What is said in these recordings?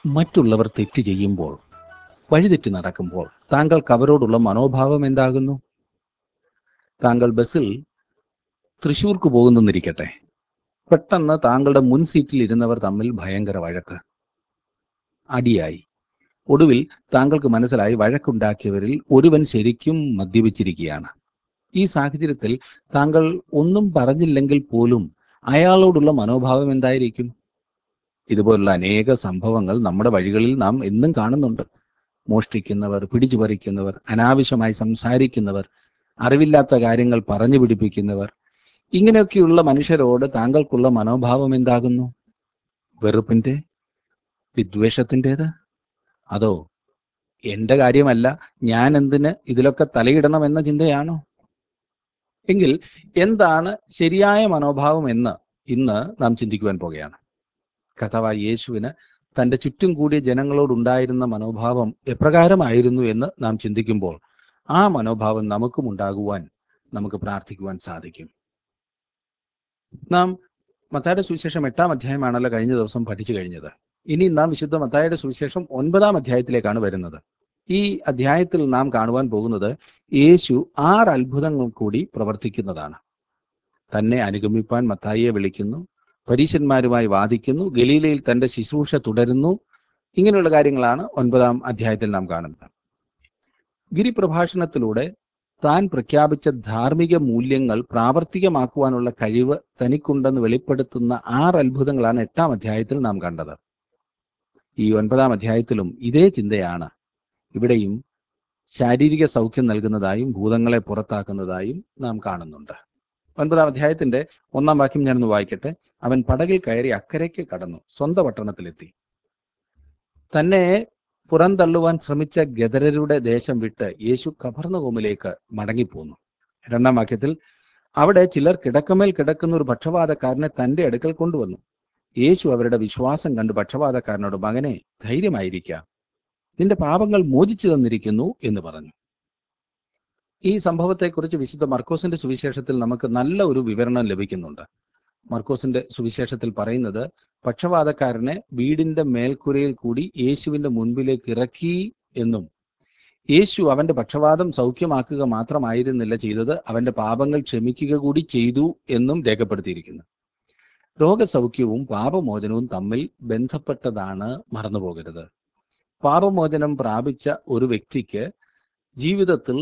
മറ്റുള്ളവർ തെറ്റ് ചെയ്യുമ്പോൾ വഴിതെറ്റി നടക്കുമ്പോൾ താങ്കൾക്ക് അവരോടുള്ള മനോഭാവം എന്താകുന്നു താങ്കൾ ബസ്സിൽ തൃശ്ശൂർക്ക് പോകുന്നെന്നിരിക്കട്ടെ പെട്ടെന്ന് താങ്കളുടെ മുൻ സീറ്റിൽ ഇരുന്നവർ തമ്മിൽ ഭയങ്കര വഴക്ക് അടിയായി ഒടുവിൽ താങ്കൾക്ക് മനസ്സിലായി വഴക്കുണ്ടാക്കിയവരിൽ ഒരുവൻ ശരിക്കും മദ്യപിച്ചിരിക്കുകയാണ് ഈ സാഹചര്യത്തിൽ താങ്കൾ ഒന്നും പറഞ്ഞില്ലെങ്കിൽ പോലും അയാളോടുള്ള മനോഭാവം എന്തായിരിക്കും ഇതുപോലുള്ള അനേക സംഭവങ്ങൾ നമ്മുടെ വഴികളിൽ നാം എന്നും കാണുന്നുണ്ട് മോഷ്ടിക്കുന്നവർ പിടിച്ചുപറിക്കുന്നവർ അനാവശ്യമായി സംസാരിക്കുന്നവർ അറിവില്ലാത്ത കാര്യങ്ങൾ പറഞ്ഞു പിടിപ്പിക്കുന്നവർ ഇങ്ങനെയൊക്കെയുള്ള മനുഷ്യരോട് താങ്കൾക്കുള്ള മനോഭാവം എന്താകുന്നു വെറുപ്പിന്റെ വിദ്വേഷത്തിൻ്റെത് അതോ എന്റെ കാര്യമല്ല ഞാൻ എന്തിന് ഇതിലൊക്കെ തലയിടണം എന്ന ചിന്തയാണോ എങ്കിൽ എന്താണ് ശരിയായ മനോഭാവം എന്ന് ഇന്ന് നാം ചിന്തിക്കുവാൻ പോകുകയാണ് കഥാവായ യേശുവിന് തന്റെ ചുറ്റും കൂടിയ ജനങ്ങളോടുണ്ടായിരുന്ന മനോഭാവം എപ്രകാരമായിരുന്നു എന്ന് നാം ചിന്തിക്കുമ്പോൾ ആ മനോഭാവം നമുക്കും ഉണ്ടാകുവാൻ നമുക്ക് പ്രാർത്ഥിക്കുവാൻ സാധിക്കും നാം മത്തായുടെ സുവിശേഷം എട്ടാം അധ്യായമാണല്ലോ കഴിഞ്ഞ ദിവസം പഠിച്ചു കഴിഞ്ഞത് ഇനി നാം വിശുദ്ധ മത്തായുടെ സുവിശേഷം ഒൻപതാം അധ്യായത്തിലേക്കാണ് വരുന്നത് ഈ അധ്യായത്തിൽ നാം കാണുവാൻ പോകുന്നത് യേശു ആറ് അത്ഭുതങ്ങൾ കൂടി പ്രവർത്തിക്കുന്നതാണ് തന്നെ അനുഗമിപ്പാൻ മത്തായിയെ വിളിക്കുന്നു പരീശന്മാരുമായി വാദിക്കുന്നു ഗലീലയിൽ തന്റെ ശുശ്രൂഷ തുടരുന്നു ഇങ്ങനെയുള്ള കാര്യങ്ങളാണ് ഒൻപതാം അധ്യായത്തിൽ നാം കാണുന്നത് ഗിരിപ്രഭാഷണത്തിലൂടെ താൻ പ്രഖ്യാപിച്ച ധാർമ്മിക മൂല്യങ്ങൾ പ്രാവർത്തികമാക്കുവാനുള്ള കഴിവ് തനിക്കുണ്ടെന്ന് വെളിപ്പെടുത്തുന്ന ആറ് അത്ഭുതങ്ങളാണ് എട്ടാം അധ്യായത്തിൽ നാം കണ്ടത് ഈ ഒൻപതാം അധ്യായത്തിലും ഇതേ ചിന്തയാണ് ഇവിടെയും ശാരീരിക സൗഖ്യം നൽകുന്നതായും ഭൂതങ്ങളെ പുറത്താക്കുന്നതായും നാം കാണുന്നുണ്ട് ഒൻപതാം അധ്യായത്തിന്റെ ഒന്നാം വാക്യം ഞാനൊന്ന് വായിക്കട്ടെ അവൻ പടകിൽ കയറി അക്കരയ്ക്ക് കടന്നു സ്വന്തം പട്ടണത്തിലെത്തി തന്നെ പുറന്തള്ളുവാൻ ശ്രമിച്ച ഗദരരുടെ ദേശം വിട്ട് യേശു കബർന്നകോമിലേക്ക് മടങ്ങിപ്പോന്നു രണ്ടാം വാക്യത്തിൽ അവിടെ ചിലർ കിടക്കമേൽ കിടക്കുന്ന ഒരു പക്ഷപാതക്കാരനെ തന്റെ അടുക്കൽ കൊണ്ടുവന്നു യേശു അവരുടെ വിശ്വാസം കണ്ട് പക്ഷപാതക്കാരനോട് മകനെ ധൈര്യമായിരിക്കാം നിന്റെ പാപങ്ങൾ മോചിച്ചു തന്നിരിക്കുന്നു എന്ന് പറഞ്ഞു ഈ സംഭവത്തെക്കുറിച്ച് വിശുദ്ധ മർക്കോസിന്റെ സുവിശേഷത്തിൽ നമുക്ക് നല്ല ഒരു വിവരണം ലഭിക്കുന്നുണ്ട് മർക്കോസിന്റെ സുവിശേഷത്തിൽ പറയുന്നത് പക്ഷപാതക്കാരനെ വീടിന്റെ മേൽക്കുരയിൽ കൂടി യേശുവിന്റെ മുൻപിലേക്ക് ഇറക്കി എന്നും യേശു അവന്റെ പക്ഷപാതം സൗഖ്യമാക്കുക മാത്രമായിരുന്നില്ല ചെയ്തത് അവന്റെ പാപങ്ങൾ ക്ഷമിക്കുക കൂടി ചെയ്തു എന്നും രേഖപ്പെടുത്തിയിരിക്കുന്നു രോഗസൗഖ്യവും പാപമോചനവും തമ്മിൽ ബന്ധപ്പെട്ടതാണ് മറന്നുപോകരുത് പാപമോചനം പ്രാപിച്ച ഒരു വ്യക്തിക്ക് ജീവിതത്തിൽ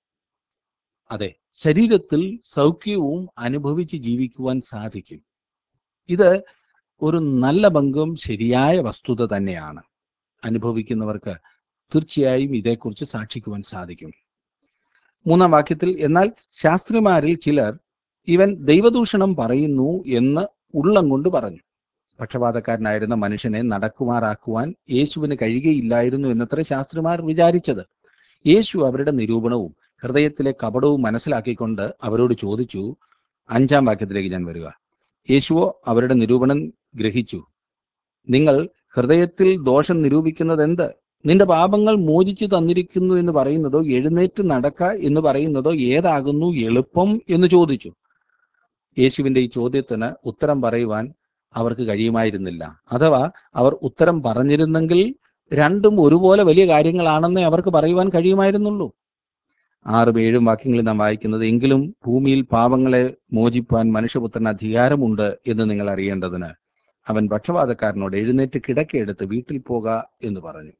അതെ ശരീരത്തിൽ സൗഖ്യവും അനുഭവിച്ച് ജീവിക്കുവാൻ സാധിക്കും ഇത് ഒരു നല്ല പങ്കും ശരിയായ വസ്തുത തന്നെയാണ് അനുഭവിക്കുന്നവർക്ക് തീർച്ചയായും ഇതേക്കുറിച്ച് സാക്ഷിക്കുവാൻ സാധിക്കും മൂന്നാം വാക്യത്തിൽ എന്നാൽ ശാസ്ത്രിമാരിൽ ചിലർ ഇവൻ ദൈവദൂഷണം പറയുന്നു എന്ന് ഉള്ളം കൊണ്ട് പറഞ്ഞു പക്ഷപാതക്കാരനായിരുന്ന മനുഷ്യനെ നടക്കുമാറാക്കുവാൻ യേശുവിന് കഴിയുകയില്ലായിരുന്നു എന്നത്ര ശാസ്ത്രിമാർ വിചാരിച്ചത് യേശു അവരുടെ നിരൂപണവും ഹൃദയത്തിലെ കപടവും മനസ്സിലാക്കിക്കൊണ്ട് അവരോട് ചോദിച്ചു അഞ്ചാം വാക്യത്തിലേക്ക് ഞാൻ വരിക യേശുവോ അവരുടെ നിരൂപണം ഗ്രഹിച്ചു നിങ്ങൾ ഹൃദയത്തിൽ ദോഷം നിരൂപിക്കുന്നത് എന്ത് നിന്റെ പാപങ്ങൾ മോചിച്ചു തന്നിരിക്കുന്നു എന്ന് പറയുന്നതോ എഴുന്നേറ്റ് നടക്ക എന്ന് പറയുന്നതോ ഏതാകുന്നു എളുപ്പം എന്ന് ചോദിച്ചു യേശുവിന്റെ ഈ ചോദ്യത്തിന് ഉത്തരം പറയുവാൻ അവർക്ക് കഴിയുമായിരുന്നില്ല അഥവാ അവർ ഉത്തരം പറഞ്ഞിരുന്നെങ്കിൽ രണ്ടും ഒരുപോലെ വലിയ കാര്യങ്ങളാണെന്നേ അവർക്ക് പറയുവാൻ കഴിയുമായിരുന്നുള്ളൂ ആറും ഏഴും വാക്യങ്ങളിൽ നാം വായിക്കുന്നത് എങ്കിലും ഭൂമിയിൽ പാവങ്ങളെ മോചിപ്പാൻ മനുഷ്യപുത്രന് അധികാരമുണ്ട് എന്ന് നിങ്ങൾ അറിയേണ്ടതിന് അവൻ പക്ഷപാതക്കാരനോട് എഴുന്നേറ്റ് കിടക്കയെടുത്ത് വീട്ടിൽ പോക എന്ന് പറഞ്ഞു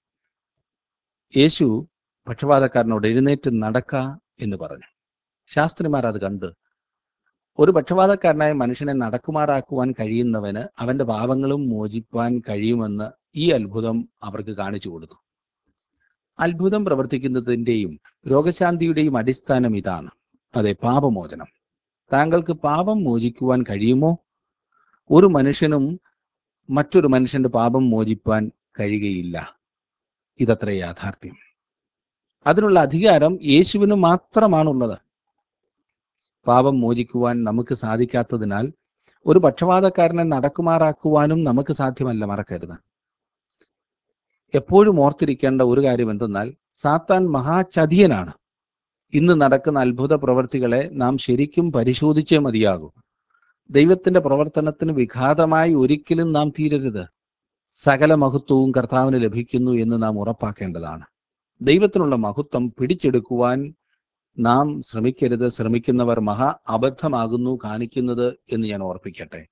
യേശു പക്ഷപാതക്കാരനോട് എഴുന്നേറ്റ് നടക്ക എന്ന് പറഞ്ഞു ശാസ്ത്രിമാർ അത് കണ്ട് ഒരു പക്ഷപാതക്കാരനായ മനുഷ്യനെ നടക്കുമാറാക്കുവാൻ കഴിയുന്നവന് അവന്റെ പാപങ്ങളും മോചിപ്പാൻ കഴിയുമെന്ന് ഈ അത്ഭുതം അവർക്ക് കാണിച്ചു കൊടുത്തു അത്ഭുതം പ്രവർത്തിക്കുന്നതിന്റെയും രോഗശാന്തിയുടെയും അടിസ്ഥാനം ഇതാണ് അതെ പാപമോചനം താങ്കൾക്ക് പാപം മോചിക്കുവാൻ കഴിയുമോ ഒരു മനുഷ്യനും മറ്റൊരു മനുഷ്യന്റെ പാപം മോചിപ്പാൻ കഴിയുകയില്ല ഇതത്ര യാഥാർത്ഥ്യം അതിനുള്ള അധികാരം യേശുവിന് മാത്രമാണുള്ളത് പാപം മോചിക്കുവാൻ നമുക്ക് സാധിക്കാത്തതിനാൽ ഒരു പക്ഷപാതക്കാരനെ നടക്കുമാറാക്കുവാനും നമുക്ക് സാധ്യമല്ല മറക്കരുത് എപ്പോഴും ഓർത്തിരിക്കേണ്ട ഒരു കാര്യം എന്തെന്നാൽ സാത്താൻ മഹാചതിയനാണ് ഇന്ന് നടക്കുന്ന അത്ഭുത പ്രവർത്തികളെ നാം ശരിക്കും പരിശോധിച്ചേ മതിയാകൂ ദൈവത്തിന്റെ പ്രവർത്തനത്തിന് വിഘാതമായി ഒരിക്കലും നാം തീരരുത് സകല മഹത്വവും കർത്താവിന് ലഭിക്കുന്നു എന്ന് നാം ഉറപ്പാക്കേണ്ടതാണ് ദൈവത്തിനുള്ള മഹത്വം പിടിച്ചെടുക്കുവാൻ നാം ശ്രമിക്കരുത് ശ്രമിക്കുന്നവർ മഹാ അബദ്ധമാകുന്നു കാണിക്കുന്നത് എന്ന് ഞാൻ ഓർപ്പിക്കട്ടെ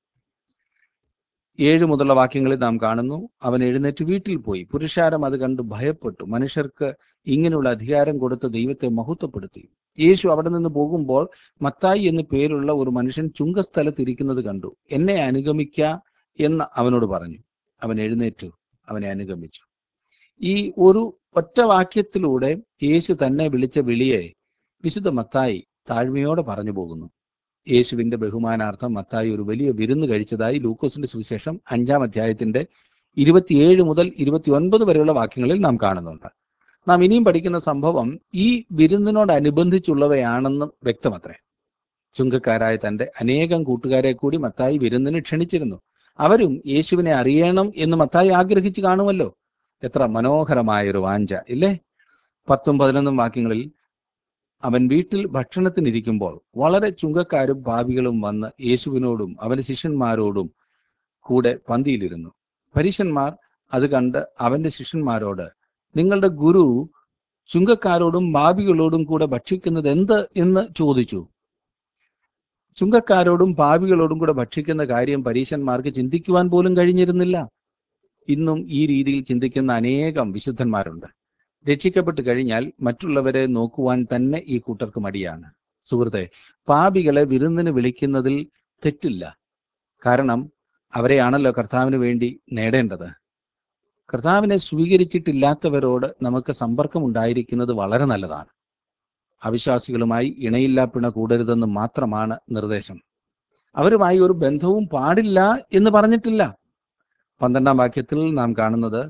ഏഴ് മുതലുള്ള വാക്യങ്ങളിൽ നാം കാണുന്നു അവൻ എഴുന്നേറ്റ് വീട്ടിൽ പോയി പുരുഷാരം അത് കണ്ട് ഭയപ്പെട്ടു മനുഷ്യർക്ക് ഇങ്ങനെയുള്ള അധികാരം കൊടുത്ത് ദൈവത്തെ മഹത്വപ്പെടുത്തി യേശു അവിടെ നിന്ന് പോകുമ്പോൾ മത്തായി എന്ന് പേരുള്ള ഒരു മനുഷ്യൻ ചുങ്കസ്ഥലത്ത് ഇരിക്കുന്നത് കണ്ടു എന്നെ അനുഗമിക്ക എന്ന് അവനോട് പറഞ്ഞു അവൻ എഴുന്നേറ്റു അവനെ അനുഗമിച്ചു ഈ ഒരു ഒറ്റ വാക്യത്തിലൂടെ യേശു തന്നെ വിളിച്ച വിളിയെ വിശുദ്ധ മത്തായി താഴ്മയോടെ പറഞ്ഞു പോകുന്നു യേശുവിന്റെ ബഹുമാനാർത്ഥം മത്തായി ഒരു വലിയ വിരുന്ന് കഴിച്ചതായി ലൂക്കോസിന്റെ സുവിശേഷം അഞ്ചാം അധ്യായത്തിന്റെ ഇരുപത്തിയേഴ് മുതൽ ഇരുപത്തിയൊൻപത് വരെയുള്ള വാക്യങ്ങളിൽ നാം കാണുന്നുണ്ട് നാം ഇനിയും പഠിക്കുന്ന സംഭവം ഈ വിരുന്നിനോടനുബന്ധിച്ചുള്ളവയാണെന്ന് വ്യക്തമത്രേ ചുങ്കക്കാരായ തന്റെ അനേകം കൂട്ടുകാരെ കൂടി മത്തായി വിരുന്നിന് ക്ഷണിച്ചിരുന്നു അവരും യേശുവിനെ അറിയണം എന്ന് മത്തായി ആഗ്രഹിച്ചു കാണുമല്ലോ എത്ര മനോഹരമായ ഒരു വാഞ്ച ഇല്ലേ പത്തും പതിനൊന്നും വാക്യങ്ങളിൽ അവൻ വീട്ടിൽ ഭക്ഷണത്തിനിരിക്കുമ്പോൾ വളരെ ചുങ്കക്കാരും പാപികളും വന്ന് യേശുവിനോടും അവന്റെ ശിഷ്യന്മാരോടും കൂടെ പന്തിയിലിരുന്നു പരീശന്മാർ അത് കണ്ട് അവന്റെ ശിഷ്യന്മാരോട് നിങ്ങളുടെ ഗുരു ചുങ്കക്കാരോടും പാപികളോടും കൂടെ ഭക്ഷിക്കുന്നത് എന്ത് എന്ന് ചോദിച്ചു ചുങ്കക്കാരോടും പാപികളോടും കൂടെ ഭക്ഷിക്കുന്ന കാര്യം പരീശന്മാർക്ക് ചിന്തിക്കുവാൻ പോലും കഴിഞ്ഞിരുന്നില്ല ഇന്നും ഈ രീതിയിൽ ചിന്തിക്കുന്ന അനേകം വിശുദ്ധന്മാരുണ്ട് രക്ഷിക്കപ്പെട്ട് കഴിഞ്ഞാൽ മറ്റുള്ളവരെ നോക്കുവാൻ തന്നെ ഈ കൂട്ടർക്ക് മടിയാണ് സുഹൃത്തെ പാപികളെ വിരുന്നിന് വിളിക്കുന്നതിൽ തെറ്റില്ല കാരണം അവരെയാണല്ലോ കർത്താവിന് വേണ്ടി നേടേണ്ടത് കർത്താവിനെ സ്വീകരിച്ചിട്ടില്ലാത്തവരോട് നമുക്ക് സമ്പർക്കം ഉണ്ടായിരിക്കുന്നത് വളരെ നല്ലതാണ് അവിശ്വാസികളുമായി ഇണയില്ലാ പിണ കൂടരുതെന്ന് മാത്രമാണ് നിർദ്ദേശം അവരുമായി ഒരു ബന്ധവും പാടില്ല എന്ന് പറഞ്ഞിട്ടില്ല പന്ത്രണ്ടാം വാക്യത്തിൽ നാം കാണുന്നത്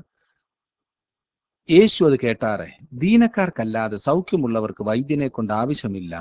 യേശു അത് കേട്ടാറെ ദീനക്കാർക്കല്ലാതെ സൗഖ്യമുള്ളവർക്ക് വൈദ്യനെ കൊണ്ട് ആവശ്യമില്ല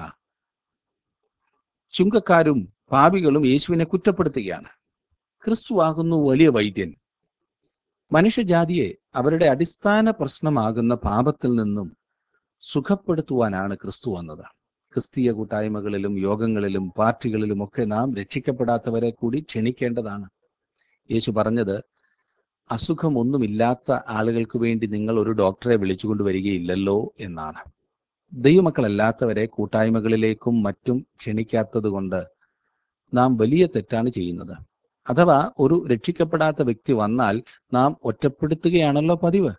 ചുങ്കക്കാരും പാപികളും യേശുവിനെ കുറ്റപ്പെടുത്തുകയാണ് ക്രിസ്തുവാകുന്നു വലിയ വൈദ്യൻ മനുഷ്യജാതിയെ അവരുടെ അടിസ്ഥാന പ്രശ്നമാകുന്ന പാപത്തിൽ നിന്നും സുഖപ്പെടുത്തുവാനാണ് ക്രിസ്തു വന്നത് ക്രിസ്തീയ കൂട്ടായ്മകളിലും യോഗങ്ങളിലും പാർട്ടികളിലും ഒക്കെ നാം രക്ഷിക്കപ്പെടാത്തവരെ കൂടി ക്ഷണിക്കേണ്ടതാണ് യേശു പറഞ്ഞത് അസുഖമൊന്നുമില്ലാത്ത ആളുകൾക്ക് വേണ്ടി നിങ്ങൾ ഒരു ഡോക്ടറെ വിളിച്ചുകൊണ്ട് വരികയില്ലല്ലോ എന്നാണ് ദൈവമക്കളല്ലാത്തവരെ കൂട്ടായ്മകളിലേക്കും മറ്റും ക്ഷണിക്കാത്തത് കൊണ്ട് നാം വലിയ തെറ്റാണ് ചെയ്യുന്നത് അഥവാ ഒരു രക്ഷിക്കപ്പെടാത്ത വ്യക്തി വന്നാൽ നാം ഒറ്റപ്പെടുത്തുകയാണല്ലോ പതിവ്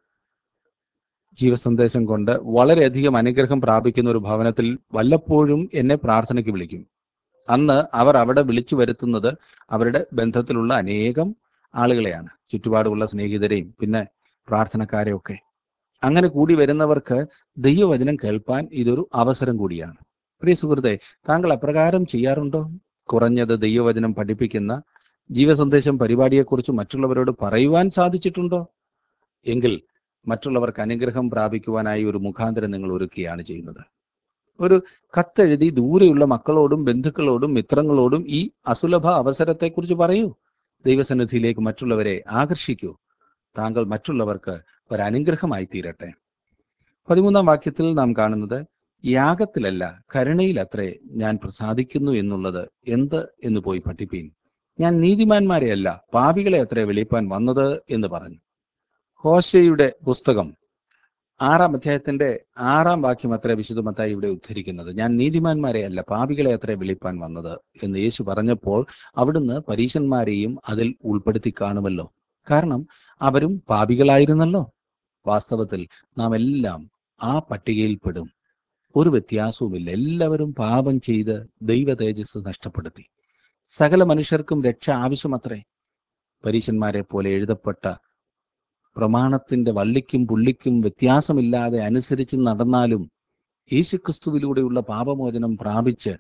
ജീവസന്ദേശം കൊണ്ട് വളരെയധികം അനുഗ്രഹം പ്രാപിക്കുന്ന ഒരു ഭവനത്തിൽ വല്ലപ്പോഴും എന്നെ പ്രാർത്ഥനയ്ക്ക് വിളിക്കും അന്ന് അവർ അവിടെ വിളിച്ചു വരുത്തുന്നത് അവരുടെ ബന്ധത്തിലുള്ള അനേകം ആളുകളെയാണ് ചുറ്റുപാടുമുള്ള സ്നേഹിതരെയും പിന്നെ പ്രാർത്ഥനക്കാരെയൊക്കെ അങ്ങനെ കൂടി വരുന്നവർക്ക് ദൈവവചനം കേൾപ്പാൻ ഇതൊരു അവസരം കൂടിയാണ് പ്രിയ സുഹൃത്തെ താങ്കൾ അപ്രകാരം ചെയ്യാറുണ്ടോ കുറഞ്ഞത് ദൈവവചനം പഠിപ്പിക്കുന്ന ജീവസന്ദേശം പരിപാടിയെക്കുറിച്ച് മറ്റുള്ളവരോട് പറയുവാൻ സാധിച്ചിട്ടുണ്ടോ എങ്കിൽ മറ്റുള്ളവർക്ക് അനുഗ്രഹം പ്രാപിക്കുവാനായി ഒരു മുഖാന്തരം നിങ്ങൾ ഒരുക്കുകയാണ് ചെയ്യുന്നത് ഒരു കത്തെഴുതി ദൂരെയുള്ള മക്കളോടും ബന്ധുക്കളോടും മിത്രങ്ങളോടും ഈ അസുലഭ അവസരത്തെക്കുറിച്ച് പറയൂ ദൈവസന്നിധിയിലേക്ക് മറ്റുള്ളവരെ ആകർഷിക്കൂ താങ്കൾ മറ്റുള്ളവർക്ക് ഒരു അനുഗ്രഹമായി തീരട്ടെ പതിമൂന്നാം വാക്യത്തിൽ നാം കാണുന്നത് യാഗത്തിലല്ല കരുണയിലത്രേ ഞാൻ പ്രസാദിക്കുന്നു എന്നുള്ളത് എന്ത് എന്ന് പോയി പഠിപ്പീൻ ഞാൻ നീതിമാന്മാരെയല്ല പാപികളെ അത്രേ വെളിപ്പാൻ വന്നത് എന്ന് പറഞ്ഞു ഹോശയുടെ പുസ്തകം ആറാം അധ്യായത്തിന്റെ ആറാം വാക്യം അത്ര വിശുദ്ധമത്തായി ഇവിടെ ഉദ്ധരിക്കുന്നത് ഞാൻ നീതിമാന്മാരെ അല്ല പാപികളെ അത്ര വിളിപ്പാൻ വന്നത് എന്ന് യേശു പറഞ്ഞപ്പോൾ അവിടുന്ന് പരീശന്മാരെയും അതിൽ ഉൾപ്പെടുത്തി കാണുമല്ലോ കാരണം അവരും പാപികളായിരുന്നല്ലോ വാസ്തവത്തിൽ നാം എല്ലാം ആ പട്ടികയിൽ പെടും ഒരു വ്യത്യാസവുമില്ല എല്ലാവരും പാപം ചെയ്ത് ദൈവ തേജസ് നഷ്ടപ്പെടുത്തി സകല മനുഷ്യർക്കും രക്ഷ ആവശ്യമത്രേ പരീശന്മാരെ പോലെ എഴുതപ്പെട്ട പ്രമാണത്തിന്റെ വള്ളിക്കും പുള്ളിക്കും വ്യത്യാസമില്ലാതെ അനുസരിച്ച് നടന്നാലും യേശുക്രിസ്തുവിലൂടെയുള്ള പാപമോചനം പ്രാപിച്ച്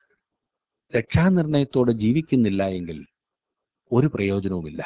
രക്ഷാനിർണയത്തോടെ ജീവിക്കുന്നില്ല എങ്കിൽ ഒരു പ്രയോജനവുമില്ല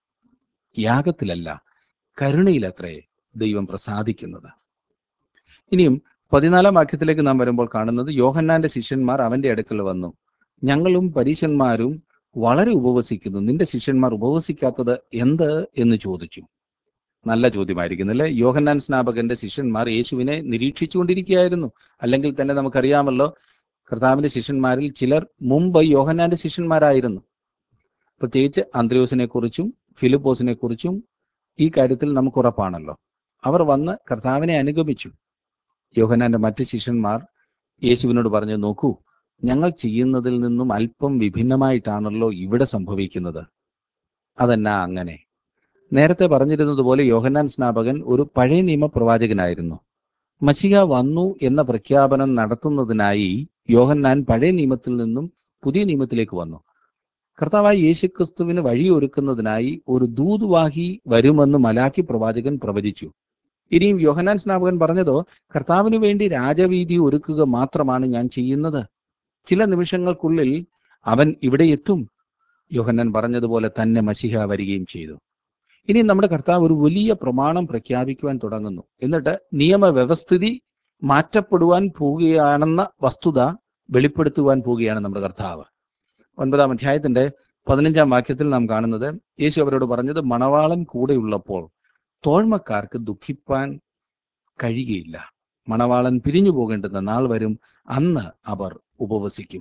യാഗത്തിലല്ല കരുണയിലത്രേ ദൈവം പ്രസാദിക്കുന്നത് ഇനിയും പതിനാലാം വാക്യത്തിലേക്ക് നാം വരുമ്പോൾ കാണുന്നത് യോഹന്നാന്റെ ശിഷ്യന്മാർ അവന്റെ അടുക്കൽ വന്നു ഞങ്ങളും പരീശന്മാരും വളരെ ഉപവസിക്കുന്നു നിന്റെ ശിഷ്യന്മാർ ഉപവസിക്കാത്തത് എന്ത് എന്ന് ചോദിച്ചു നല്ല ചോദ്യമായിരിക്കുന്നില്ലേ യോഹന്നാൻ സ്നാപകന്റെ ശിഷ്യന്മാർ യേശുവിനെ നിരീക്ഷിച്ചുകൊണ്ടിരിക്കുകയായിരുന്നു അല്ലെങ്കിൽ തന്നെ നമുക്കറിയാമല്ലോ കർത്താവിന്റെ ശിഷ്യന്മാരിൽ ചിലർ മുമ്പ് യോഹന്നാന്റെ ശിഷ്യന്മാരായിരുന്നു പ്രത്യേകിച്ച് അന്ത്രയോസിനെ കുറിച്ചും ഫിലിപ്പോസിനെ കുറിച്ചും ഈ കാര്യത്തിൽ നമുക്ക് ഉറപ്പാണല്ലോ അവർ വന്ന് കർത്താവിനെ അനുഗമിച്ചു യോഹനാന്റെ മറ്റ് ശിഷ്യന്മാർ യേശുവിനോട് പറഞ്ഞു നോക്കൂ ഞങ്ങൾ ചെയ്യുന്നതിൽ നിന്നും അല്പം വിഭിന്നമായിട്ടാണല്ലോ ഇവിടെ സംഭവിക്കുന്നത് അതെന്നാ അങ്ങനെ നേരത്തെ പറഞ്ഞിരുന്നതുപോലെ യോഹന്നാൻ സ്നാപകൻ ഒരു പഴയ നിയമ പ്രവാചകനായിരുന്നു മഷിക വന്നു എന്ന പ്രഖ്യാപനം നടത്തുന്നതിനായി യോഹന്നാൻ പഴയ നിയമത്തിൽ നിന്നും പുതിയ നിയമത്തിലേക്ക് വന്നു കർത്താവായ യേശുക്രിസ്തുവിന് വഴിയൊരുക്കുന്നതിനായി ഒരു ദൂതുവാഹി വരുമെന്ന് മലാക്കി പ്രവാചകൻ പ്രവചിച്ചു ഇനിയും യോഹന്നാൻ സ്നാപകൻ പറഞ്ഞതോ കർത്താവിന് വേണ്ടി രാജവീതി ഒരുക്കുക മാത്രമാണ് ഞാൻ ചെയ്യുന്നത് ചില നിമിഷങ്ങൾക്കുള്ളിൽ അവൻ ഇവിടെ എത്തും യോഹന്നാൻ പറഞ്ഞതുപോലെ തന്നെ മസിഹ വരികയും ചെയ്തു ഇനി നമ്മുടെ കർത്താവ് ഒരു വലിയ പ്രമാണം പ്രഖ്യാപിക്കുവാൻ തുടങ്ങുന്നു എന്നിട്ട് നിയമവ്യവസ്ഥിതി മാറ്റപ്പെടുവാൻ പോവുകയാണെന്ന വസ്തുത വെളിപ്പെടുത്തുവാൻ പോവുകയാണ് നമ്മുടെ കർത്താവ് ഒൻപതാം അധ്യായത്തിന്റെ പതിനഞ്ചാം വാക്യത്തിൽ നാം കാണുന്നത് യേശു അവരോട് പറഞ്ഞത് മണവാളൻ കൂടെയുള്ളപ്പോൾ തോഴ്മക്കാർക്ക് ദുഃഖിപ്പാൻ കഴിയുകയില്ല മണവാളൻ പിരിഞ്ഞു പോകേണ്ടുന്ന നാൾ വരും അന്ന് അവർ ഉപവസിക്കും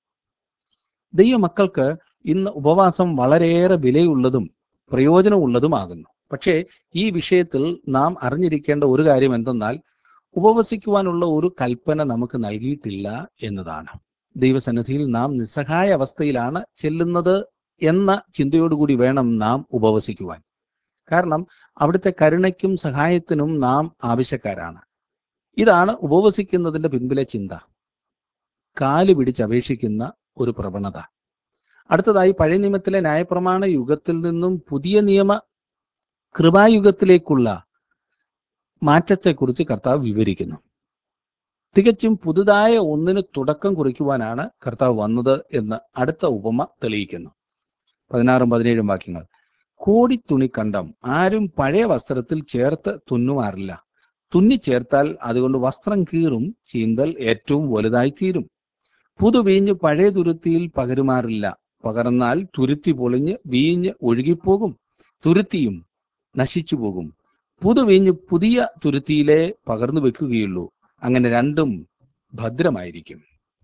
ദൈവമക്കൾക്ക് ഇന്ന് ഉപവാസം വളരെയേറെ വിലയുള്ളതും പ്രയോജനമുള്ളതുമാകുന്നു പക്ഷേ ഈ വിഷയത്തിൽ നാം അറിഞ്ഞിരിക്കേണ്ട ഒരു കാര്യം എന്തെന്നാൽ ഉപവസിക്കുവാനുള്ള ഒരു കൽപ്പന നമുക്ക് നൽകിയിട്ടില്ല എന്നതാണ് ദൈവസന്നിധിയിൽ നാം നിസ്സഹായ അവസ്ഥയിലാണ് ചെല്ലുന്നത് എന്ന ചിന്തയോടുകൂടി വേണം നാം ഉപവസിക്കുവാൻ കാരണം അവിടുത്തെ കരുണയ്ക്കും സഹായത്തിനും നാം ആവശ്യക്കാരാണ് ഇതാണ് ഉപവസിക്കുന്നതിന്റെ പിൻപിലെ ചിന്ത കാല് പിടിച്ചപേക്ഷിക്കുന്ന ഒരു പ്രവണത അടുത്തതായി പഴയ നിയമത്തിലെ ന്യായപ്രമാണ യുഗത്തിൽ നിന്നും പുതിയ നിയമ കൃപായുഗത്തിലേക്കുള്ള മാറ്റത്തെക്കുറിച്ച് കർത്താവ് വിവരിക്കുന്നു തികച്ചും പുതുതായ ഒന്നിന് തുടക്കം കുറിക്കുവാനാണ് കർത്താവ് വന്നത് എന്ന് അടുത്ത ഉപമ തെളിയിക്കുന്നു പതിനാറും പതിനേഴും വാക്യങ്ങൾ കോടിത്തുണിക്കണ്ടം ആരും പഴയ വസ്ത്രത്തിൽ ചേർത്ത് തുന്നുമാറില്ല തുന്നിച്ചേർത്താൽ അതുകൊണ്ട് വസ്ത്രം കീറും ചീന്തൽ ഏറ്റവും വലുതായി തീരും പുതുവീഞ്ഞ് പഴയ തുരുത്തിയിൽ പകരുമാറില്ല പകർന്നാൽ തുരുത്തി പൊളിഞ്ഞ് വീഞ്ഞ് ഒഴുകിപ്പോകും തുരുത്തിയും നശിച്ചു പോകും പുതുവീഞ്ഞ് പുതിയ തുരുത്തിയിലെ പകർന്നു വെക്കുകയുള്ളൂ അങ്ങനെ രണ്ടും ഭദ്രമായിരിക്കും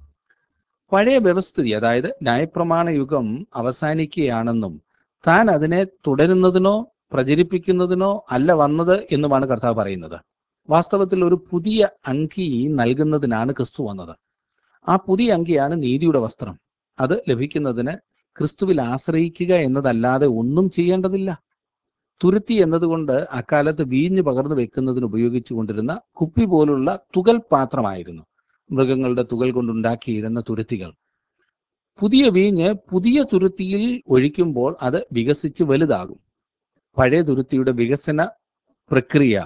പഴയ വ്യവസ്ഥിതി അതായത് ന്യായപ്രമാണ യുഗം അവസാനിക്കുകയാണെന്നും താൻ അതിനെ തുടരുന്നതിനോ പ്രചരിപ്പിക്കുന്നതിനോ അല്ല വന്നത് എന്നുമാണ് കർത്താവ് പറയുന്നത് വാസ്തവത്തിൽ ഒരു പുതിയ അങ്കി നൽകുന്നതിനാണ് ക്രിസ്തു വന്നത് ആ പുതിയ അങ്കിയാണ് നീതിയുടെ വസ്ത്രം അത് ലഭിക്കുന്നതിന് ക്രിസ്തുവിൽ ആശ്രയിക്കുക എന്നതല്ലാതെ ഒന്നും ചെയ്യേണ്ടതില്ല തുരുത്തി എന്നതുകൊണ്ട് അക്കാലത്ത് വീഞ്ഞ് പകർന്നു വെക്കുന്നതിന് ഉപയോഗിച്ചു കൊണ്ടിരുന്ന കുപ്പി പോലുള്ള തുകൽ പാത്രമായിരുന്നു മൃഗങ്ങളുടെ തുകൽ കൊണ്ടുണ്ടാക്കിയിരുന്ന തുരുത്തികൾ പുതിയ വീഞ്ഞ് പുതിയ തുരുത്തിയിൽ ഒഴിക്കുമ്പോൾ അത് വികസിച്ച് വലുതാകും പഴയ തുരുത്തിയുടെ വികസന പ്രക്രിയ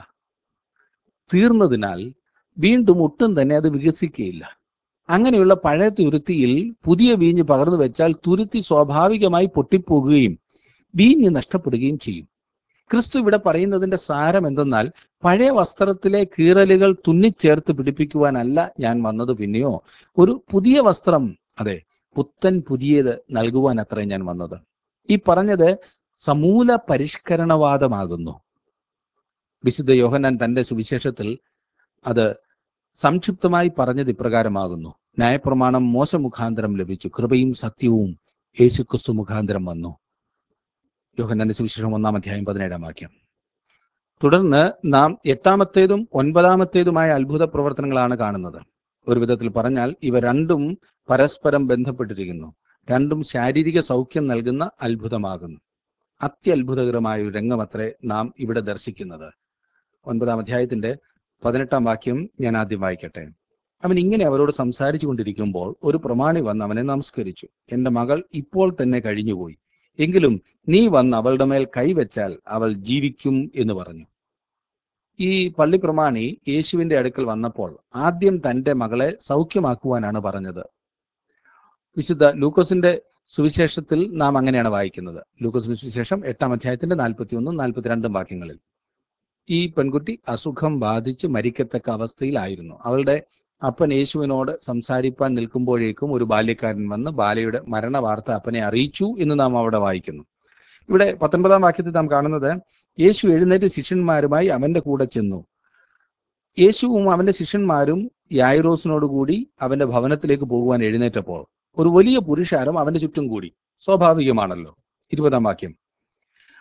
തീർന്നതിനാൽ വീണ്ടും ഒട്ടും തന്നെ അത് വികസിക്കുകയില്ല അങ്ങനെയുള്ള പഴയ തുരുത്തിയിൽ പുതിയ വീഞ്ഞ് പകർന്നു വെച്ചാൽ തുരുത്തി സ്വാഭാവികമായി പൊട്ടിപ്പോകുകയും വീഞ്ഞ് നഷ്ടപ്പെടുകയും ചെയ്യും ക്രിസ്തു ഇവിടെ പറയുന്നതിന്റെ സാരം എന്തെന്നാൽ പഴയ വസ്ത്രത്തിലെ കീറലുകൾ തുന്നിച്ചേർത്ത് പിടിപ്പിക്കുവാനല്ല ഞാൻ വന്നത് പിന്നെയോ ഒരു പുതിയ വസ്ത്രം അതെ പുത്തൻ പുതിയത് നൽകുവാൻ അത്രേ ഞാൻ വന്നത് ഈ പറഞ്ഞത് സമൂല പരിഷ്കരണവാദമാകുന്നു വിശുദ്ധ യോഹന്നാൻ തന്റെ സുവിശേഷത്തിൽ അത് സംക്ഷിപ്തമായി പറഞ്ഞത് ഇപ്രകാരമാകുന്നു ന്യായപ്രമാണം മോശ മുഖാന്തരം ലഭിച്ചു കൃപയും സത്യവും യേശുക്രിസ്തു മുഖാന്തരം വന്നു യോഹന്നാന്റെ സുവിശേഷം ഒന്നാം അധ്യായം പതിനേഴാം വാക്യം തുടർന്ന് നാം എട്ടാമത്തേതും ഒൻപതാമത്തേതുമായ അത്ഭുത പ്രവർത്തനങ്ങളാണ് കാണുന്നത് ഒരു വിധത്തിൽ പറഞ്ഞാൽ ഇവ രണ്ടും പരസ്പരം ബന്ധപ്പെട്ടിരിക്കുന്നു രണ്ടും ശാരീരിക സൗഖ്യം നൽകുന്ന അത്ഭുതമാകുന്നു അത്യത്ഭുതകരമായ ഒരു രംഗമത്രേ നാം ഇവിടെ ദർശിക്കുന്നത് ഒൻപതാം അധ്യായത്തിന്റെ പതിനെട്ടാം വാക്യം ഞാൻ ആദ്യം വായിക്കട്ടെ അവൻ ഇങ്ങനെ അവരോട് സംസാരിച്ചു കൊണ്ടിരിക്കുമ്പോൾ ഒരു പ്രമാണി വന്ന് അവനെ നമസ്കരിച്ചു എന്റെ മകൾ ഇപ്പോൾ തന്നെ കഴിഞ്ഞുപോയി എങ്കിലും നീ വന്ന് അവളുടെ മേൽ കൈവച്ചാൽ അവൾ ജീവിക്കും എന്ന് പറഞ്ഞു ഈ പള്ളി പ്രമാണി യേശുവിന്റെ അടുക്കൽ വന്നപ്പോൾ ആദ്യം തന്റെ മകളെ സൗഖ്യമാക്കുവാനാണ് പറഞ്ഞത് വിശുദ്ധ ലൂക്കോസിന്റെ സുവിശേഷത്തിൽ നാം അങ്ങനെയാണ് വായിക്കുന്നത് ലൂക്കോസിന്റെ സുവിശേഷം എട്ടാം അധ്യായത്തിന്റെ നാൽപ്പത്തി ഒന്നും നാൽപ്പത്തിരണ്ടും വാക്യങ്ങളിൽ ഈ പെൺകുട്ടി അസുഖം ബാധിച്ച് മരിക്കത്തക്ക അവസ്ഥയിലായിരുന്നു അവളുടെ അപ്പൻ യേശുവിനോട് സംസാരിപ്പാൻ നിൽക്കുമ്പോഴേക്കും ഒരു ബാല്യക്കാരൻ വന്ന് ബാലയുടെ മരണ വാർത്ത അപ്പനെ അറിയിച്ചു എന്ന് നാം അവിടെ വായിക്കുന്നു ഇവിടെ പത്തൊൻപതാം വാക്യത്തിൽ നാം കാണുന്നത് യേശു എഴുന്നേറ്റ് ശിഷ്യന്മാരുമായി അവന്റെ കൂടെ ചെന്നു യേശുവും അവന്റെ ശിഷ്യന്മാരും യായിറോസിനോട് കൂടി അവന്റെ ഭവനത്തിലേക്ക് പോകുവാൻ എഴുന്നേറ്റപ്പോൾ ഒരു വലിയ പുരുഷാരം അവന്റെ ചുറ്റും കൂടി സ്വാഭാവികമാണല്ലോ ഇരുപതാം വാക്യം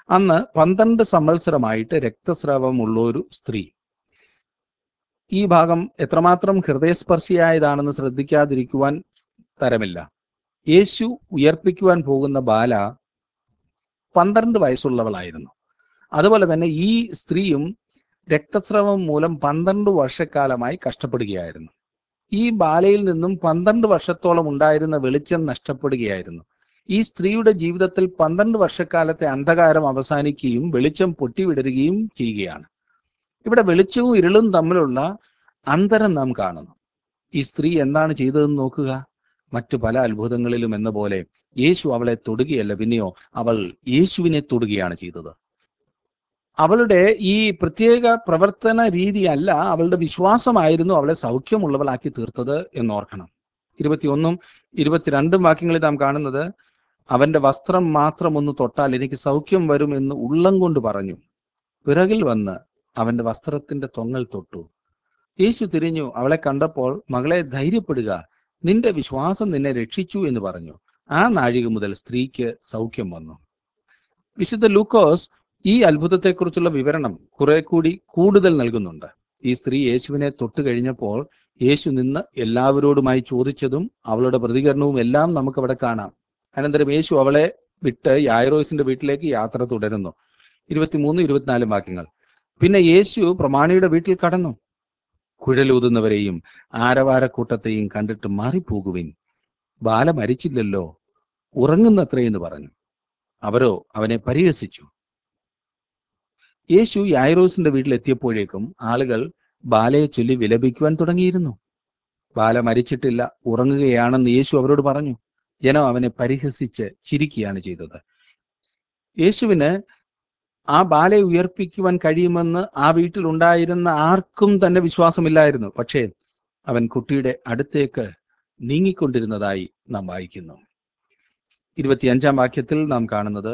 അന്ന് പന്ത്രണ്ട് സംവത്സരമായിട്ട് രക്തസ്രാവമുള്ള ഒരു സ്ത്രീ ഈ ഭാഗം എത്രമാത്രം ഹൃദയസ്പർശിയായതാണെന്ന് ശ്രദ്ധിക്കാതിരിക്കുവാൻ തരമില്ല യേശു ഉയർപ്പിക്കുവാൻ പോകുന്ന ബാല പന്ത്രണ്ട് വയസ്സുള്ളവളായിരുന്നു അതുപോലെ തന്നെ ഈ സ്ത്രീയും രക്തസ്രവം മൂലം പന്ത്രണ്ട് വർഷക്കാലമായി കഷ്ടപ്പെടുകയായിരുന്നു ഈ ബാലയിൽ നിന്നും പന്ത്രണ്ട് വർഷത്തോളം ഉണ്ടായിരുന്ന വെളിച്ചം നഷ്ടപ്പെടുകയായിരുന്നു ഈ സ്ത്രീയുടെ ജീവിതത്തിൽ പന്ത്രണ്ട് വർഷക്കാലത്തെ അന്ധകാരം അവസാനിക്കുകയും വെളിച്ചം പൊട്ടിവിടരുകയും ചെയ്യുകയാണ് ഇവിടെ വെളിച്ചവും ഇരുളും തമ്മിലുള്ള അന്തരം നാം കാണുന്നു ഈ സ്ത്രീ എന്താണ് ചെയ്തതെന്ന് നോക്കുക മറ്റു പല അത്ഭുതങ്ങളിലും എന്ന പോലെ യേശു അവളെ തൊടുകയല്ല പിന്നെയോ അവൾ യേശുവിനെ തൊടുകയാണ് ചെയ്തത് അവളുടെ ഈ പ്രത്യേക പ്രവർത്തന രീതിയല്ല അവളുടെ വിശ്വാസമായിരുന്നു അവളെ സൗഖ്യമുള്ളവളാക്കി തീർത്തത് എന്നോർക്കണം ഇരുപത്തിയൊന്നും ഇരുപത്തിരണ്ടും വാക്യങ്ങളിൽ നാം കാണുന്നത് അവന്റെ വസ്ത്രം മാത്രം ഒന്ന് തൊട്ടാൽ എനിക്ക് സൗഖ്യം വരും എന്ന് ഉള്ളം കൊണ്ട് പറഞ്ഞു പിറകിൽ വന്ന് അവന്റെ വസ്ത്രത്തിന്റെ തൊങ്ങൽ തൊട്ടു യേശു തിരിഞ്ഞു അവളെ കണ്ടപ്പോൾ മകളെ ധൈര്യപ്പെടുക നിന്റെ വിശ്വാസം നിന്നെ രക്ഷിച്ചു എന്ന് പറഞ്ഞു ആ നാഴിക മുതൽ സ്ത്രീക്ക് സൗഖ്യം വന്നു വിശുദ്ധ ലൂക്കോസ് ഈ അത്ഭുതത്തെക്കുറിച്ചുള്ള വിവരണം കുറെ കൂടി കൂടുതൽ നൽകുന്നുണ്ട് ഈ സ്ത്രീ യേശുവിനെ തൊട്ടു കഴിഞ്ഞപ്പോൾ യേശു നിന്ന് എല്ലാവരോടുമായി ചോദിച്ചതും അവളുടെ പ്രതികരണവും എല്ലാം നമുക്ക് അവിടെ കാണാം അനന്തരം യേശു അവളെ വിട്ട് യായറോസിന്റെ വീട്ടിലേക്ക് യാത്ര തുടരുന്നു ഇരുപത്തിമൂന്ന് ഇരുപത്തിനാലും വാക്യങ്ങൾ പിന്നെ യേശു പ്രമാണിയുടെ വീട്ടിൽ കടന്നു കുഴലൂതുന്നവരെയും ആരവാരക്കൂട്ടത്തെയും കണ്ടിട്ട് മാറിപ്പോകുവിൻ ബാല മരിച്ചില്ലല്ലോ ഉറങ്ങുന്നത്രയെന്ന് പറഞ്ഞു അവരോ അവനെ പരിഹസിച്ചു യേശു യായറോസിന്റെ വീട്ടിലെത്തിയപ്പോഴേക്കും ആളുകൾ ബാലയെ ചൊല്ലി വിലപിക്കുവാൻ തുടങ്ങിയിരുന്നു ബാല മരിച്ചിട്ടില്ല ഉറങ്ങുകയാണെന്ന് യേശു അവരോട് പറഞ്ഞു ജനം അവനെ പരിഹസിച്ച് ചിരിക്കുകയാണ് ചെയ്തത് യേശുവിന് ആ ബാലയെ ഉയർപ്പിക്കുവാൻ കഴിയുമെന്ന് ആ വീട്ടിൽ ഉണ്ടായിരുന്ന ആർക്കും തന്നെ വിശ്വാസമില്ലായിരുന്നു പക്ഷേ അവൻ കുട്ടിയുടെ അടുത്തേക്ക് നീങ്ങിക്കൊണ്ടിരുന്നതായി നാം വായിക്കുന്നു ഇരുപത്തിയഞ്ചാം വാക്യത്തിൽ നാം കാണുന്നത്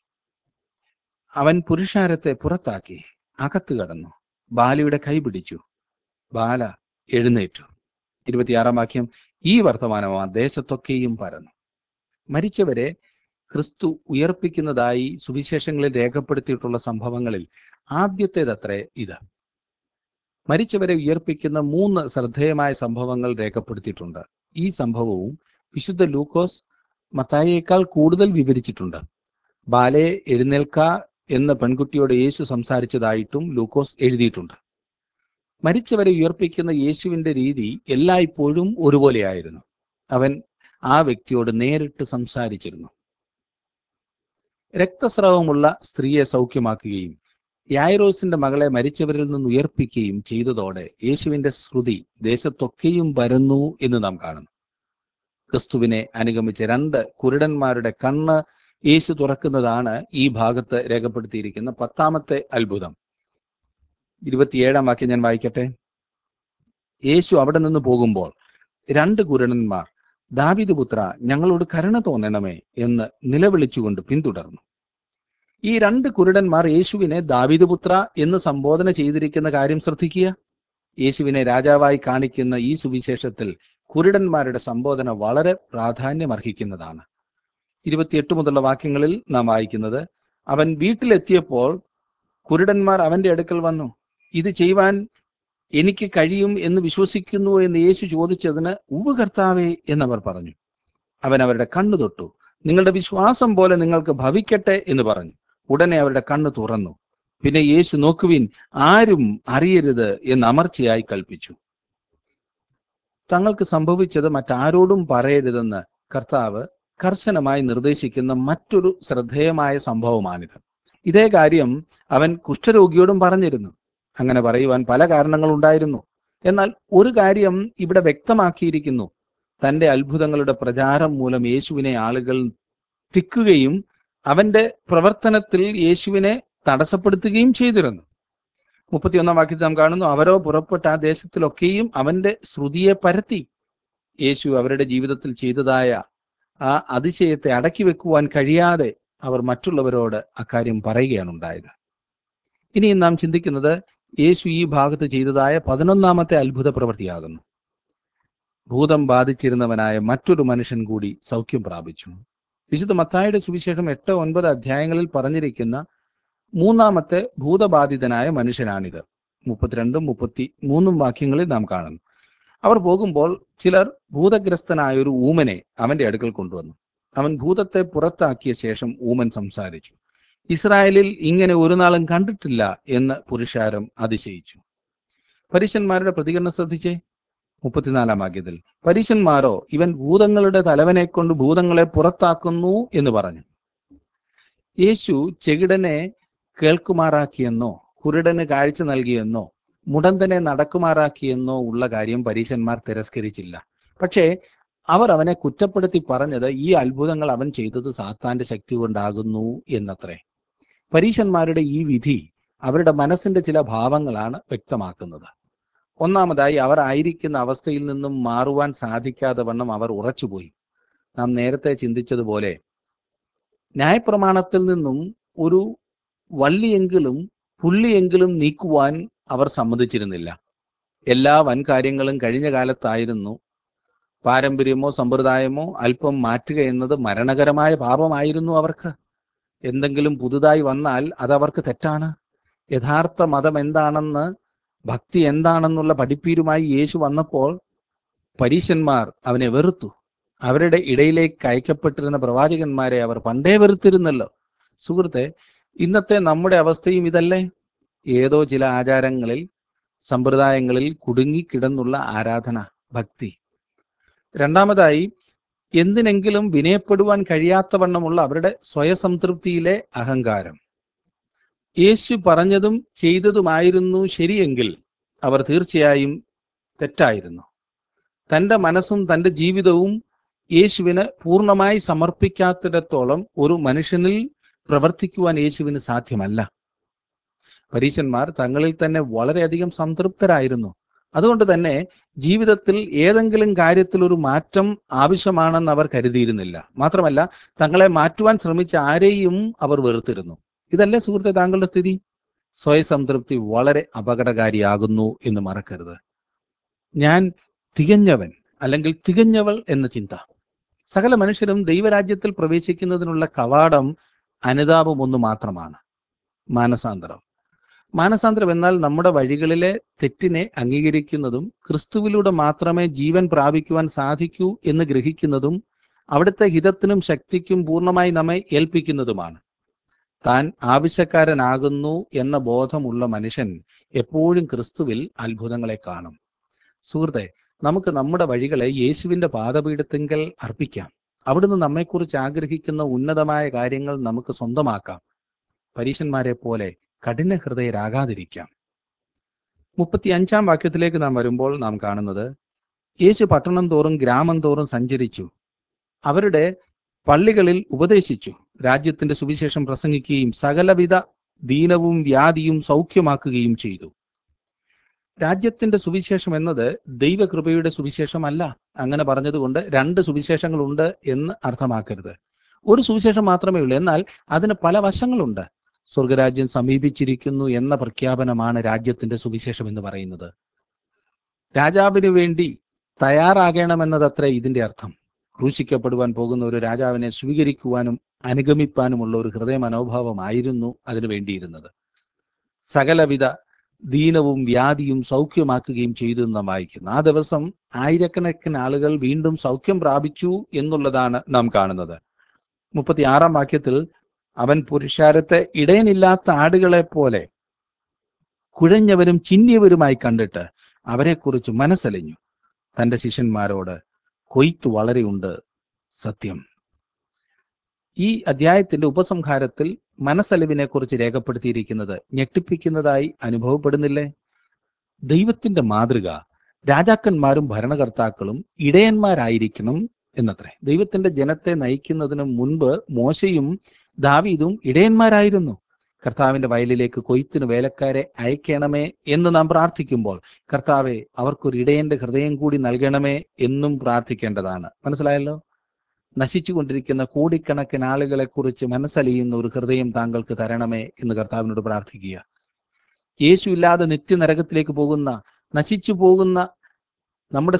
അവൻ പുരുഷാരത്തെ പുറത്താക്കി അകത്ത് കടന്നു ബാലയുടെ കൈ പിടിച്ചു ബാല എഴുന്നേറ്റു ഇരുപത്തിയാറാം വാക്യം ഈ വർത്തമാനം ആ ദേശത്തൊക്കെയും പരന്നു മരിച്ചവരെ ക്രിസ്തു ഉയർപ്പിക്കുന്നതായി സുവിശേഷങ്ങളിൽ രേഖപ്പെടുത്തിയിട്ടുള്ള സംഭവങ്ങളിൽ ആദ്യത്തേതത്രേ ഇത് മരിച്ചവരെ ഉയർപ്പിക്കുന്ന മൂന്ന് ശ്രദ്ധേയമായ സംഭവങ്ങൾ രേഖപ്പെടുത്തിയിട്ടുണ്ട് ഈ സംഭവവും വിശുദ്ധ ലൂക്കോസ് മത്തായേക്കാൾ കൂടുതൽ വിവരിച്ചിട്ടുണ്ട് ബാലയെ എഴുന്നേൽക്ക എന്ന പെൺകുട്ടിയോട് യേശു സംസാരിച്ചതായിട്ടും ലൂക്കോസ് എഴുതിയിട്ടുണ്ട് മരിച്ചവരെ ഉയർപ്പിക്കുന്ന യേശുവിന്റെ രീതി എല്ലായ്പ്പോഴും ഒരുപോലെയായിരുന്നു അവൻ ആ വ്യക്തിയോട് നേരിട്ട് സംസാരിച്ചിരുന്നു രക്തസ്രാവമുള്ള സ്ത്രീയെ സൗഖ്യമാക്കുകയും യായറോസിന്റെ മകളെ മരിച്ചവരിൽ നിന്ന് ഉയർപ്പിക്കുകയും ചെയ്തതോടെ യേശുവിന്റെ ശ്രുതി ദേശത്തൊക്കെയും വരുന്നു എന്ന് നാം കാണുന്നു ക്രിസ്തുവിനെ അനുഗമിച്ച രണ്ട് കുരുടന്മാരുടെ കണ്ണ് യേശു തുറക്കുന്നതാണ് ഈ ഭാഗത്ത് രേഖപ്പെടുത്തിയിരിക്കുന്ന പത്താമത്തെ അത്ഭുതം ഇരുപത്തിയേഴാം വാക്യം ഞാൻ വായിക്കട്ടെ യേശു അവിടെ നിന്ന് പോകുമ്പോൾ രണ്ട് കുരുടന്മാർ ദാവിദ് പുത്ര ഞങ്ങളോട് കരുണ തോന്നണമേ എന്ന് നിലവിളിച്ചുകൊണ്ട് പിന്തുടർന്നു ഈ രണ്ട് കുരുടന്മാർ യേശുവിനെ ദാവിദ് പുത്ര എന്ന് സംബോധന ചെയ്തിരിക്കുന്ന കാര്യം ശ്രദ്ധിക്കുക യേശുവിനെ രാജാവായി കാണിക്കുന്ന ഈ സുവിശേഷത്തിൽ കുരുടന്മാരുടെ സംബോധന വളരെ പ്രാധാന്യമർഹിക്കുന്നതാണ് ഇരുപത്തിയെട്ട് മുതലുള്ള വാക്യങ്ങളിൽ നാം വായിക്കുന്നത് അവൻ വീട്ടിലെത്തിയപ്പോൾ കുരുടന്മാർ അവന്റെ അടുക്കൽ വന്നു ഇത് ചെയ്യുവാൻ എനിക്ക് കഴിയും എന്ന് വിശ്വസിക്കുന്നു എന്ന് യേശു ചോദിച്ചതിന് ഉവ് കർത്താവേ എന്നവർ പറഞ്ഞു അവൻ അവരുടെ കണ്ണു തൊട്ടു നിങ്ങളുടെ വിശ്വാസം പോലെ നിങ്ങൾക്ക് ഭവിക്കട്ടെ എന്ന് പറഞ്ഞു ഉടനെ അവരുടെ കണ്ണ് തുറന്നു പിന്നെ യേശു നോക്കുവിൻ ആരും അറിയരുത് എന്ന് അമർച്ചയായി കൽപ്പിച്ചു തങ്ങൾക്ക് സംഭവിച്ചത് മറ്റാരോടും പറയരുതെന്ന് കർത്താവ് കർശനമായി നിർദ്ദേശിക്കുന്ന മറ്റൊരു ശ്രദ്ധേയമായ സംഭവമാണിത് ഇതേ കാര്യം അവൻ കുഷ്ഠരോഗിയോടും പറഞ്ഞിരുന്നു അങ്ങനെ പറയുവാൻ പല കാരണങ്ങളുണ്ടായിരുന്നു എന്നാൽ ഒരു കാര്യം ഇവിടെ വ്യക്തമാക്കിയിരിക്കുന്നു തന്റെ അത്ഭുതങ്ങളുടെ പ്രചാരം മൂലം യേശുവിനെ ആളുകൾ തിക്കുകയും അവന്റെ പ്രവർത്തനത്തിൽ യേശുവിനെ തടസ്സപ്പെടുത്തുകയും ചെയ്തിരുന്നു മുപ്പത്തിയൊന്നാം വാക്യത്തിൽ നാം കാണുന്നു അവരോ പുറപ്പെട്ട ആ ദേശത്തിലൊക്കെയും അവന്റെ ശ്രുതിയെ പരത്തി യേശു അവരുടെ ജീവിതത്തിൽ ചെയ്തതായ ആ അതിശയത്തെ അടക്കി വെക്കുവാൻ കഴിയാതെ അവർ മറ്റുള്ളവരോട് അക്കാര്യം പറയുകയാണ് ഉണ്ടായത് ഇനിയും നാം ചിന്തിക്കുന്നത് യേശു ഈ ഭാഗത്ത് ചെയ്തതായ പതിനൊന്നാമത്തെ അത്ഭുത പ്രവൃത്തിയാകുന്നു ഭൂതം ബാധിച്ചിരുന്നവനായ മറ്റൊരു മനുഷ്യൻ കൂടി സൗഖ്യം പ്രാപിച്ചു വിശുദ്ധ മത്തായുടെ സുവിശേഷം എട്ട് ഒൻപത് അധ്യായങ്ങളിൽ പറഞ്ഞിരിക്കുന്ന മൂന്നാമത്തെ ഭൂതബാധിതനായ മനുഷ്യനാണിത് മുപ്പത്തിരണ്ടും മുപ്പത്തി മൂന്നും വാക്യങ്ങളിൽ നാം കാണുന്നു അവർ പോകുമ്പോൾ ചിലർ ഭൂതഗ്രസ്തനായ ഒരു ഊമനെ അവന്റെ അടുക്കൽ കൊണ്ടുവന്നു അവൻ ഭൂതത്തെ പുറത്താക്കിയ ശേഷം ഊമൻ സംസാരിച്ചു ഇസ്രായേലിൽ ഇങ്ങനെ ഒരു നാളും കണ്ടിട്ടില്ല എന്ന് പുരുഷാരം അതിശയിച്ചു പരീശന്മാരുടെ പ്രതികരണം ശ്രദ്ധിച്ചേ മുപ്പത്തിനാലാം വാക്യത്തിൽ പരീശന്മാരോ ഇവൻ ഭൂതങ്ങളുടെ തലവനെ കൊണ്ട് ഭൂതങ്ങളെ പുറത്താക്കുന്നു എന്ന് പറഞ്ഞു യേശു ചെകിടനെ കേൾക്കുമാറാക്കിയെന്നോ കുരുടന് കാഴ്ച നൽകിയെന്നോ മുടന്തനെ നടക്കുമാറാക്കിയെന്നോ ഉള്ള കാര്യം പരീശന്മാർ തിരസ്കരിച്ചില്ല പക്ഷേ അവർ അവനെ കുറ്റപ്പെടുത്തി പറഞ്ഞത് ഈ അത്ഭുതങ്ങൾ അവൻ ചെയ്തത് സാത്താന്റെ ശക്തി കൊണ്ടാകുന്നു എന്നത്രേ പരീശന്മാരുടെ ഈ വിധി അവരുടെ മനസ്സിന്റെ ചില ഭാവങ്ങളാണ് വ്യക്തമാക്കുന്നത് ഒന്നാമതായി അവർ ആയിരിക്കുന്ന അവസ്ഥയിൽ നിന്നും മാറുവാൻ സാധിക്കാതെ വണ്ണം അവർ ഉറച്ചുപോയി നാം നേരത്തെ ചിന്തിച്ചതുപോലെ ന്യായപ്രമാണത്തിൽ നിന്നും ഒരു വള്ളിയെങ്കിലും പുള്ളിയെങ്കിലും നീക്കുവാൻ അവർ സമ്മതിച്ചിരുന്നില്ല എല്ലാ വൻകാര്യങ്ങളും കഴിഞ്ഞ കാലത്തായിരുന്നു പാരമ്പര്യമോ സമ്പ്രദായമോ അല്പം മാറ്റുക എന്നത് മരണകരമായ പാപമായിരുന്നു അവർക്ക് എന്തെങ്കിലും പുതുതായി വന്നാൽ അത് അവർക്ക് തെറ്റാണ് യഥാർത്ഥ മതം എന്താണെന്ന് ഭക്തി എന്താണെന്നുള്ള പഠിപ്പീരുമായി യേശു വന്നപ്പോൾ പരീശന്മാർ അവനെ വെറുത്തു അവരുടെ ഇടയിലേക്ക് അയക്കപ്പെട്ടിരുന്ന പ്രവാചകന്മാരെ അവർ പണ്ടേ വെറുത്തിരുന്നല്ലോ സുഹൃത്തെ ഇന്നത്തെ നമ്മുടെ അവസ്ഥയും ഇതല്ലേ ഏതോ ചില ആചാരങ്ങളിൽ സമ്പ്രദായങ്ങളിൽ കുടുങ്ങിക്കിടന്നുള്ള ആരാധന ഭക്തി രണ്ടാമതായി എന്തിനെങ്കിലും വിനയപ്പെടുവാൻ കഴിയാത്തവണ്ണമുള്ള അവരുടെ സ്വയസംതൃപ്തിയിലെ അഹങ്കാരം യേശു പറഞ്ഞതും ചെയ്തതുമായിരുന്നു ശരിയെങ്കിൽ അവർ തീർച്ചയായും തെറ്റായിരുന്നു തൻ്റെ മനസ്സും തൻ്റെ ജീവിതവും യേശുവിന് പൂർണ്ണമായി സമർപ്പിക്കാത്തിടത്തോളം ഒരു മനുഷ്യനിൽ പ്രവർത്തിക്കുവാൻ യേശുവിന് സാധ്യമല്ല പരീശന്മാർ തങ്ങളിൽ തന്നെ വളരെയധികം സംതൃപ്തരായിരുന്നു അതുകൊണ്ട് തന്നെ ജീവിതത്തിൽ ഏതെങ്കിലും കാര്യത്തിൽ ഒരു മാറ്റം ആവശ്യമാണെന്ന് അവർ കരുതിയിരുന്നില്ല മാത്രമല്ല തങ്ങളെ മാറ്റുവാൻ ശ്രമിച്ച ആരെയും അവർ വെറുത്തിരുന്നു ഇതല്ലേ സുഹൃത്തെ താങ്കളുടെ സ്ഥിതി സ്വയസംതൃപ്തി വളരെ അപകടകാരിയാകുന്നു എന്ന് മറക്കരുത് ഞാൻ തികഞ്ഞവൻ അല്ലെങ്കിൽ തികഞ്ഞവൾ എന്ന ചിന്ത സകല മനുഷ്യരും ദൈവരാജ്യത്തിൽ പ്രവേശിക്കുന്നതിനുള്ള കവാടം അനുതാപം ഒന്ന് മാത്രമാണ് മാനസാന്തരം മാനസാന്തരം എന്നാൽ നമ്മുടെ വഴികളിലെ തെറ്റിനെ അംഗീകരിക്കുന്നതും ക്രിസ്തുവിലൂടെ മാത്രമേ ജീവൻ പ്രാപിക്കുവാൻ സാധിക്കൂ എന്ന് ഗ്രഹിക്കുന്നതും അവിടുത്തെ ഹിതത്തിനും ശക്തിക്കും പൂർണ്ണമായി നമ്മെ ഏൽപ്പിക്കുന്നതുമാണ് താൻ ആവശ്യക്കാരനാകുന്നു എന്ന ബോധമുള്ള മനുഷ്യൻ എപ്പോഴും ക്രിസ്തുവിൽ അത്ഭുതങ്ങളെ കാണും സുഹൃത്തെ നമുക്ക് നമ്മുടെ വഴികളെ യേശുവിന്റെ പാദപീഠത്തിങ്കൽ അർപ്പിക്കാം അവിടുന്ന് നമ്മെക്കുറിച്ച് ആഗ്രഹിക്കുന്ന ഉന്നതമായ കാര്യങ്ങൾ നമുക്ക് സ്വന്തമാക്കാം പരീശന്മാരെ പോലെ കഠിന ഹൃദയരാകാതിരിക്കാം മുപ്പത്തി അഞ്ചാം വാക്യത്തിലേക്ക് നാം വരുമ്പോൾ നാം കാണുന്നത് യേശു പട്ടണം തോറും ഗ്രാമം തോറും സഞ്ചരിച്ചു അവരുടെ പള്ളികളിൽ ഉപദേശിച്ചു രാജ്യത്തിന്റെ സുവിശേഷം പ്രസംഗിക്കുകയും സകലവിധ ദീനവും വ്യാധിയും സൗഖ്യമാക്കുകയും ചെയ്തു രാജ്യത്തിന്റെ സുവിശേഷം എന്നത് ദൈവകൃപയുടെ സുവിശേഷമല്ല അങ്ങനെ പറഞ്ഞതുകൊണ്ട് രണ്ട് സുവിശേഷങ്ങളുണ്ട് എന്ന് അർത്ഥമാക്കരുത് ഒരു സുവിശേഷം മാത്രമേ ഉള്ളൂ എന്നാൽ അതിന് പല വശങ്ങളുണ്ട് സ്വർഗരാജ്യം സമീപിച്ചിരിക്കുന്നു എന്ന പ്രഖ്യാപനമാണ് രാജ്യത്തിന്റെ സുവിശേഷം എന്ന് പറയുന്നത് രാജാവിന് വേണ്ടി തയ്യാറാകണമെന്നതത്രേ ഇതിന്റെ അർത്ഥം ക്രൂശിക്കപ്പെടുവാൻ പോകുന്ന ഒരു രാജാവിനെ സ്വീകരിക്കുവാനും അനുഗമിപ്പാനുമുള്ള ഒരു ഹൃദയ മനോഭാവമായിരുന്നു അതിനു വേണ്ടിയിരുന്നത് സകലവിധ ദീനവും വ്യാധിയും സൗഖ്യമാക്കുകയും ചെയ്തു എന്ന് നാം വായിക്കുന്നു ആ ദിവസം ആയിരക്കണക്കിന് ആളുകൾ വീണ്ടും സൗഖ്യം പ്രാപിച്ചു എന്നുള്ളതാണ് നാം കാണുന്നത് മുപ്പത്തി ആറാം വാക്യത്തിൽ അവൻ പുരുഷാരത്തെ ഇടയനില്ലാത്ത ആടുകളെ പോലെ കുഴഞ്ഞവരും ചിന്നിയവരുമായി കണ്ടിട്ട് അവരെക്കുറിച്ച് മനസ്സലിഞ്ഞു തന്റെ ശിഷ്യന്മാരോട് കൊയ്ത്തു വളരെയുണ്ട് സത്യം ഈ അധ്യായത്തിന്റെ ഉപസംഹാരത്തിൽ മനസ്സലിവിനെ കുറിച്ച് രേഖപ്പെടുത്തിയിരിക്കുന്നത് ഞെട്ടിപ്പിക്കുന്നതായി അനുഭവപ്പെടുന്നില്ലേ ദൈവത്തിന്റെ മാതൃക രാജാക്കന്മാരും ഭരണകർത്താക്കളും ഇടയന്മാരായിരിക്കണം എന്നത്രേ ദൈവത്തിന്റെ ജനത്തെ നയിക്കുന്നതിന് മുൻപ് മോശയും ദാവീദും ഇടയന്മാരായിരുന്നു കർത്താവിന്റെ വയലിലേക്ക് കൊയ്ത്തിന് വേലക്കാരെ അയക്കണമേ എന്ന് നാം പ്രാർത്ഥിക്കുമ്പോൾ കർത്താവെ അവർക്കൊരു ഇടയന്റെ ഹൃദയം കൂടി നൽകണമേ എന്നും പ്രാർത്ഥിക്കേണ്ടതാണ് മനസ്സിലായല്ലോ നശിച്ചുകൊണ്ടിരിക്കുന്ന കോടിക്കണക്കിന് ആളുകളെ കുറിച്ച് മനസ്സലിയുന്ന ഒരു ഹൃദയം താങ്കൾക്ക് തരണമേ എന്ന് കർത്താവിനോട് പ്രാർത്ഥിക്കുക യേശു ഇല്ലാതെ നിത്യനരകത്തിലേക്ക് പോകുന്ന നശിച്ചു പോകുന്ന നമ്മുടെ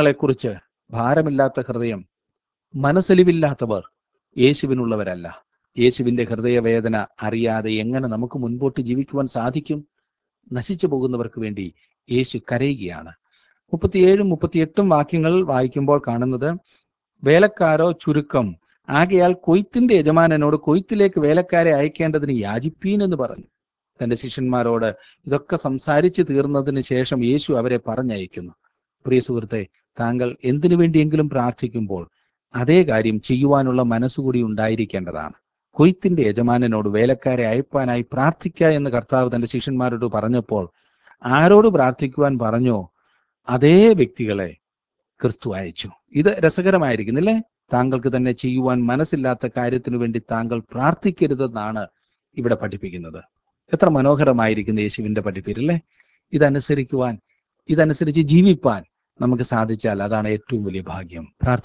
സമശിഷ്ടങ്ങളെക്കുറിച്ച് ഭാരമില്ലാത്ത ഹൃദയം മനസ്സലിവില്ലാത്തവർ യേശുവിനുള്ളവരല്ല യേശുവിന്റെ ഹൃദയവേദന അറിയാതെ എങ്ങനെ നമുക്ക് മുൻപോട്ട് ജീവിക്കുവാൻ സാധിക്കും നശിച്ചു പോകുന്നവർക്ക് വേണ്ടി യേശു കരയുകയാണ് മുപ്പത്തിയേഴും മുപ്പത്തിയെട്ടും വാക്യങ്ങൾ വായിക്കുമ്പോൾ കാണുന്നത് വേലക്കാരോ ചുരുക്കം ആകയാൽ കൊയ്ത്തിന്റെ യജമാനനോട് കൊയ്ത്തിലേക്ക് വേലക്കാരെ അയക്കേണ്ടതിന് യാചിപ്പീൻ എന്ന് പറഞ്ഞു തന്റെ ശിഷ്യന്മാരോട് ഇതൊക്കെ സംസാരിച്ചു തീർന്നതിന് ശേഷം യേശു അവരെ പറഞ്ഞയക്കുന്നു പ്രിയ സുഹൃത്തെ താങ്കൾ എന്തിനു വേണ്ടിയെങ്കിലും പ്രാർത്ഥിക്കുമ്പോൾ അതേ കാര്യം ചെയ്യുവാനുള്ള മനസ്സുകൂടി ഉണ്ടായിരിക്കേണ്ടതാണ് കൊയ്ത്തിന്റെ യജമാനനോട് വേലക്കാരെ അയപ്പാനായി പ്രാർത്ഥിക്ക എന്ന് കർത്താവ് തന്റെ ശിഷ്യന്മാരോട് പറഞ്ഞപ്പോൾ ആരോട് പ്രാർത്ഥിക്കുവാൻ പറഞ്ഞോ അതേ വ്യക്തികളെ ക്രിസ്തു അയച്ചു ഇത് രസകരമായിരിക്കുന്നില്ലേ താങ്കൾക്ക് തന്നെ ചെയ്യുവാൻ മനസ്സില്ലാത്ത കാര്യത്തിനു വേണ്ടി താങ്കൾ പ്രാർത്ഥിക്കരുതെന്നാണ് ഇവിടെ പഠിപ്പിക്കുന്നത് എത്ര മനോഹരമായിരിക്കുന്ന യേശുവിന്റെ പഠിപ്പീരല്ലേ ഇതനുസരിക്കുവാൻ ഇതനുസരിച്ച് ജീവിപ്പാൻ നമുക്ക് സാധിച്ചാൽ അതാണ് ഏറ്റവും വലിയ ഭാഗ്യം പ്രാർത്ഥി